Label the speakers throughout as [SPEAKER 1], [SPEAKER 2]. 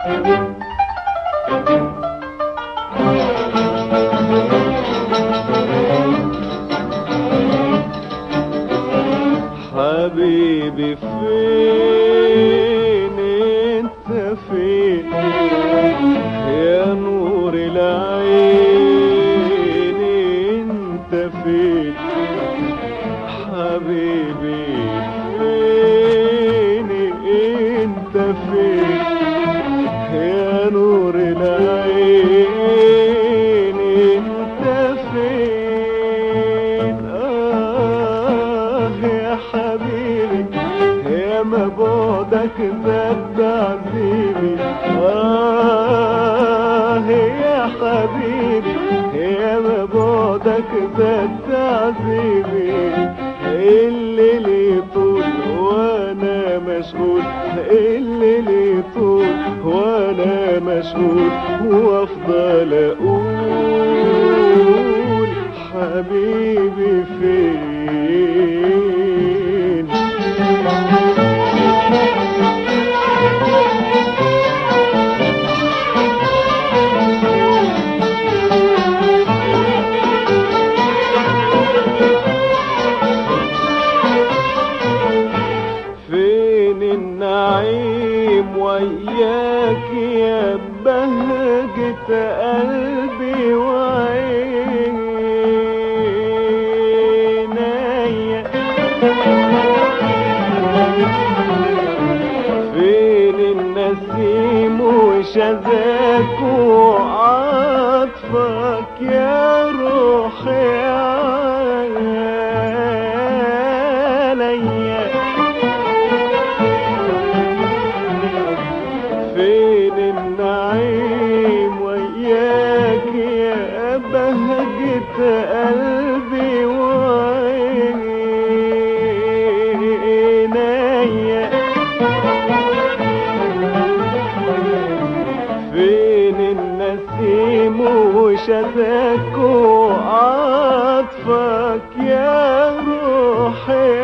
[SPEAKER 1] حبيبي فين انت فين يا نور العين انت فين حبيبي فين انت فين يا نور العين انت فين آه يا حبيبي يا ما بعدك زاد عذيبي آه يا حبيبي يا ما بعدك زاد عذيبي الليل يطول وانا مشغول الليل يطول وانا مشغول وافضل اقول حبيبي فين فين النعيم وياك يا بهجة قلبي وعينيا فين النسيم وشذاك وعطفك يا روحي عليا فين النعيم وياك يا بهجة قلبي وعينيا فين النسيم وشذاك وعطفك يا روحي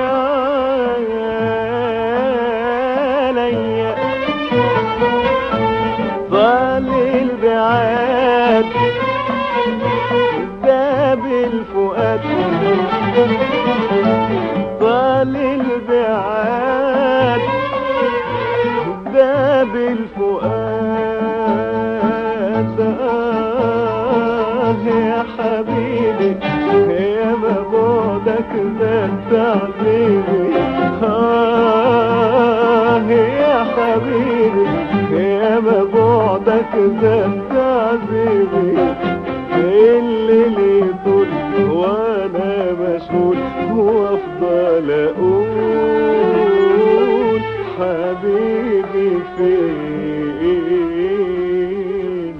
[SPEAKER 1] عليا ضل البعاد ذاب الفؤاد ضل البعاد ذاب الفؤاد آه يا حبيبي يا ما بعدك زاد تعذيبي آه يا حبيبي يا ما بعدك زاد تعذيبي الليل يطول وانا مشغول وافضل اقول حبيبي فين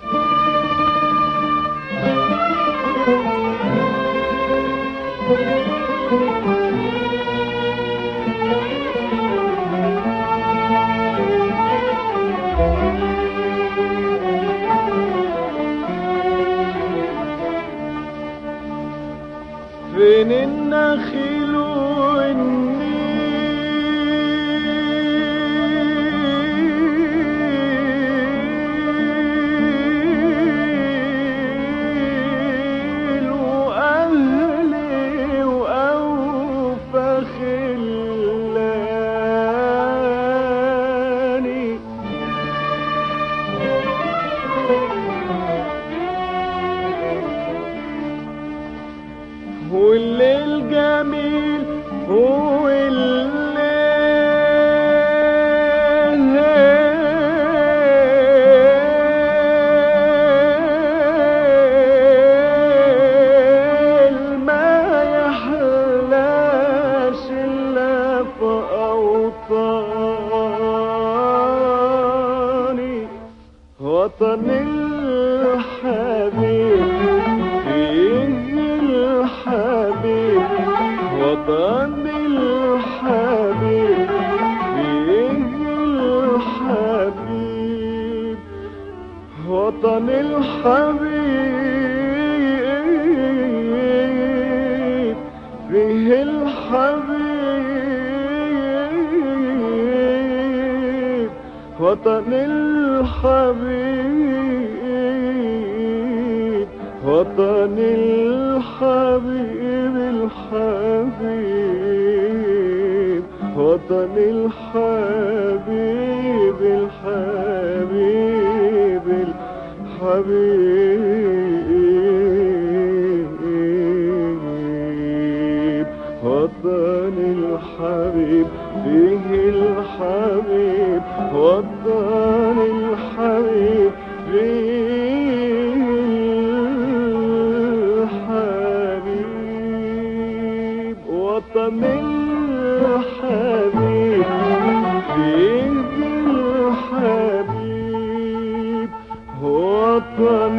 [SPEAKER 1] فين النخيل والنيل وأهلي وأوفى خلاني والليل جميل هو الليل ما يحلاش إلا في أوطاني وطن الحبيب فيه الحبيب وطن الحبيب فيه الحبيب وطن الحبيب فيه الحبيب وطن الحبيب وطن الحبيب الحبيب وطن الحبيب الحبيب الحبيب وطن الحبيب فيه الحبيب وطن الحبيب فيه الحبيب وطن الحبيب فيه الحبيب وطن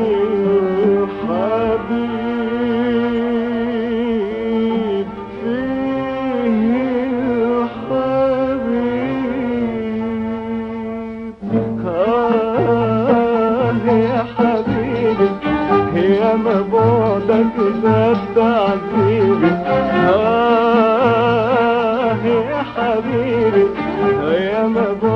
[SPEAKER 1] الحبيب فيه الحبيب آه يا حبيبي يا مبعدك زاد تعذيبي آه يا حبيبي يا مبعدك